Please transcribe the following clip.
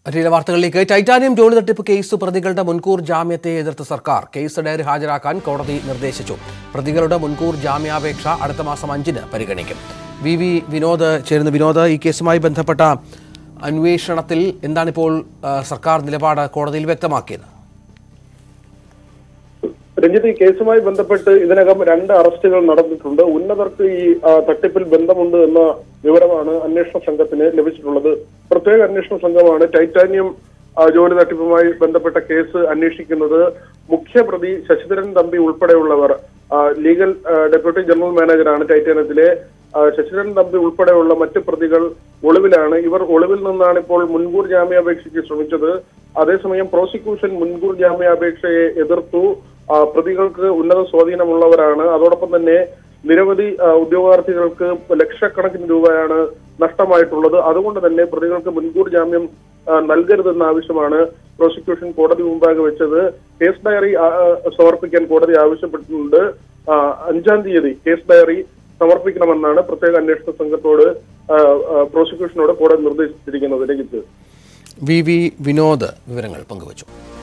മറ്റു വാർത്തകളിലേക്ക് ടൈറ്റാനിയം ജോലി തട്ടിപ്പ് കേസ് പ്രതികളുടെ മുൻകൂർ ജാമ്യത്തെ എതിർത്ത് സർക്കാർ കേസ് ഡയറി ഹാജരാക്കാൻ കോടതി നിർദ്ദേശിച്ചു പ്രതികളുടെ മുൻകൂർ ജാമ്യാപേക്ഷ അടുത്ത മാസം അഞ്ചിന് പരിഗണിക്കും വി വി വിനോദ് ചേരുന്ന വിനോദ് ഈ കേസുമായി ബന്ധപ്പെട്ട അന്വേഷണത്തിൽ എന്താണിപ്പോൾ ആ, സർക്കാർ നിലപാട് കോടതിയിൽ വ്യക്തമാക്കിയത് രഞ്ജിത്ത് ഈ കേസുമായി ബന്ധപ്പെട്ട് ഇതിനകം രണ്ട് അറസ്റ്റുകൾ നടന്നിട്ടുണ്ട് ഉന്നതർക്ക് ഈ ആ, തട്ടിപ്പിൽ ബന്ധമുണ്ട് എന്ന വിവരമാണ് അന്വേഷണ സംഘത്തിന് ലഭിച്ചിട്ടുള്ളത് പ്രത്യേക അന്വേഷണ സംഘമാണ് ടൈറ്റാനിയം ആ, ജോലി തട്ടിപ്പുമായി ബന്ധപ്പെട്ട കേസ് അന്വേഷിക്കുന്നത് മുഖ്യപ്രതി ശശിധരൻ തമ്പി ഉൾപ്പെടെയുള്ളവർ ആ, ലീഗൽ ആ, ഡെപ്യൂട്ടി ജനറൽ മാനേജറാണ് ടൈറ്റാനിയത്തിലെ ആ, ശശിധരൻ തമ്പി ഉൾപ്പെടെയുള്ള മറ്റ് പ്രതികൾ ഒളിവിലാണ് ഇവർ ഒളിവിൽ നിന്നാണ് ഇപ്പോൾ മുൻകൂർ ജാമ്യാപേക്ഷയ്ക്ക് ശ്രമിച്ചത് അതേസമയം പ്രോസിക്യൂഷൻ മുൻകൂർ ജാമ്യാപേക്ഷയെ എതിർത്തു ആ, പ്രതികൾക്ക് ഉന്നത സ്വാധീനമുള്ളവരാണ് അതോടൊപ്പം തന്നെ നിരവധി ആ, ഉദ്യോഗാർത്ഥികൾക്ക് ലക്ഷക്കണക്കിന് രൂപയാണ് നഷ്ടമായിട്ടുള്ളത് അതുകൊണ്ട് തന്നെ പ്രതികൾക്ക് മുൻകൂർ ജാമ്യം ആ, നൽകരുതെന്ന ആവശ്യമാണ് പ്രോസിക്യൂഷൻ കോടതി മുമ്പാകെ വെച്ചത് കേസ് ഡയറി ആ, ആ, സമർപ്പിക്കാൻ കോടതി ആവശ്യപ്പെട്ടിട്ടുണ്ട് ആ, അഞ്ചാം തീയതി കേസ് ഡയറി സമർപ്പിക്കണമെന്നാണ് പ്രത്യേക അന്വേഷണ സംഘത്തോട് ആ, ആ, പ്രോസിക്യൂഷനോട് കോടതി നിർദ്ദേശിച്ചിരിക്കുന്നത് രഞ്ജിത്ത് വി വി വിനോദ് വിവരങ്ങൾ പങ്കുവച്ചു